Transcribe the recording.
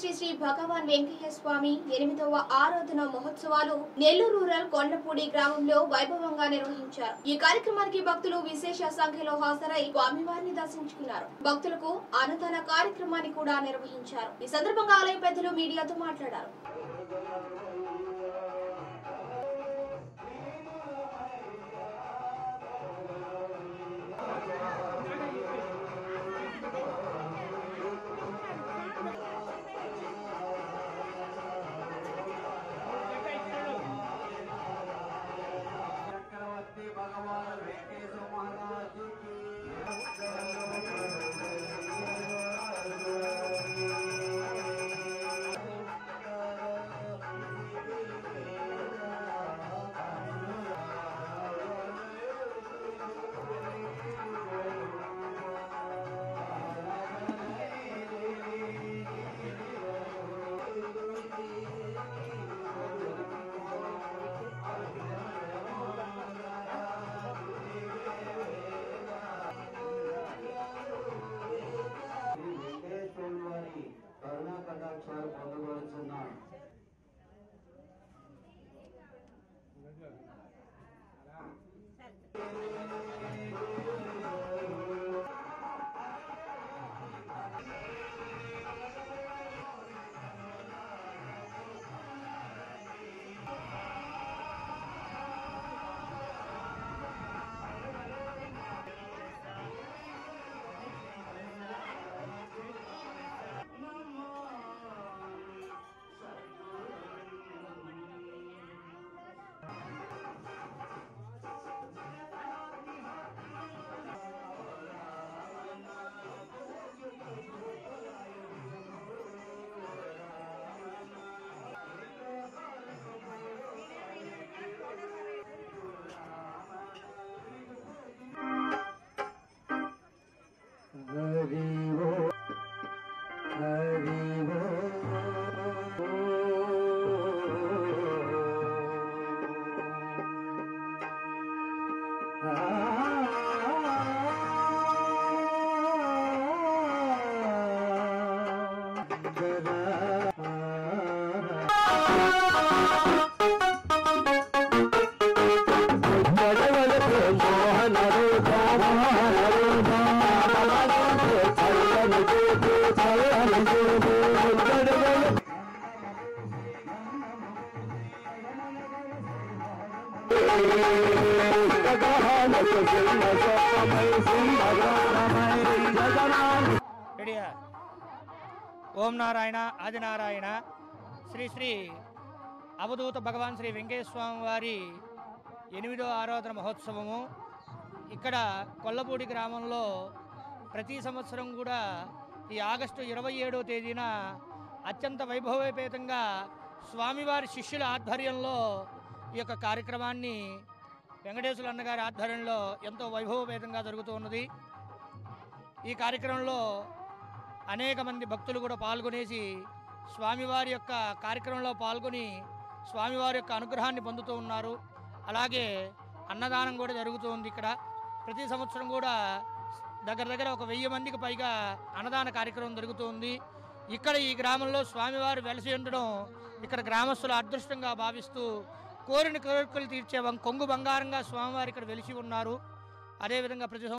శ్రీ శ్రీ భగవాన్ వెంకయ్య స్వామి ఎనిమిదవ ఆరాధన మహోత్సవాలు నెల్లూరు రూరల్ కొండపూడి గ్రామంలో వైభవంగా నిర్వహించారు ఈ కార్యక్రమానికి భక్తులు విశేష సంఖ్యలో హాజరై స్వామివారిని దర్శించుకున్నారు భక్తులకు అన్నదాన కార్యక్రమాన్ని కూడా నిర్వహించారు ఈ సందర్భంగా ఆలయ పెద్దలు మీడియాతో మాట్లాడారు चक्रवर्ती भगवान वेंकटेश्वर महाराज की శ్రీ వెంకటేశ్వరుని వారి కరుణా కటాక్షాలు పొందవలసిన హరివో హరివో రెడీయా ఓం నారాయణ ఆదినారాయణ శ్రీ శ్రీ అవధూత భగవాన్ శ్రీ వెంకటేశ్వర స్వామి వారి ఎనిమిదో ఆరాధన మహోత్సవము ఇక్కడ కొల్లపూడి గ్రామంలో ప్రతి సంవత్సరం కూడా ఈ ఆగస్టు ఇరవై ఏడవ తేదీన అత్యంత వైభవోపేతంగా స్వామివారి శిష్యుల ఆధ్వర్యంలో ఈ యొక్క కార్యక్రమాన్ని వెంకటేశ్వర అన్నగారి ఆధ్వర్యంలో ఎంతో వైభవపేతంగా జరుగుతూ ఉన్నది ఈ కార్యక్రమంలో అనేక మంది భక్తులు కూడా పాల్గొనేసి స్వామివారి యొక్క కార్యక్రమంలో పాల్గొని స్వామివారి యొక్క అనుగ్రహాన్ని పొందుతూ ఉన్నారు అలాగే అన్నదానం కూడా జరుగుతూ ఉంది ఇక్కడ ప్రతి సంవత్సరం కూడా దగ్గర దగ్గర ఒక వెయ్యి మందికి పైగా అన్నదాన కార్యక్రమం జరుగుతూ ఉంది ఇక్కడ ఈ గ్రామంలో స్వామివారు వెలసి ఉండడం ఇక్కడ గ్రామస్తుల అదృష్టంగా భావిస్తూ కోరిన కోరికలు తీర్చే వం- కొంగు బంగారంగా స్వామివారు ఇక్కడ వెలిసి ఉన్నారు అదేవిధంగా ప్రతి సంవత్సరం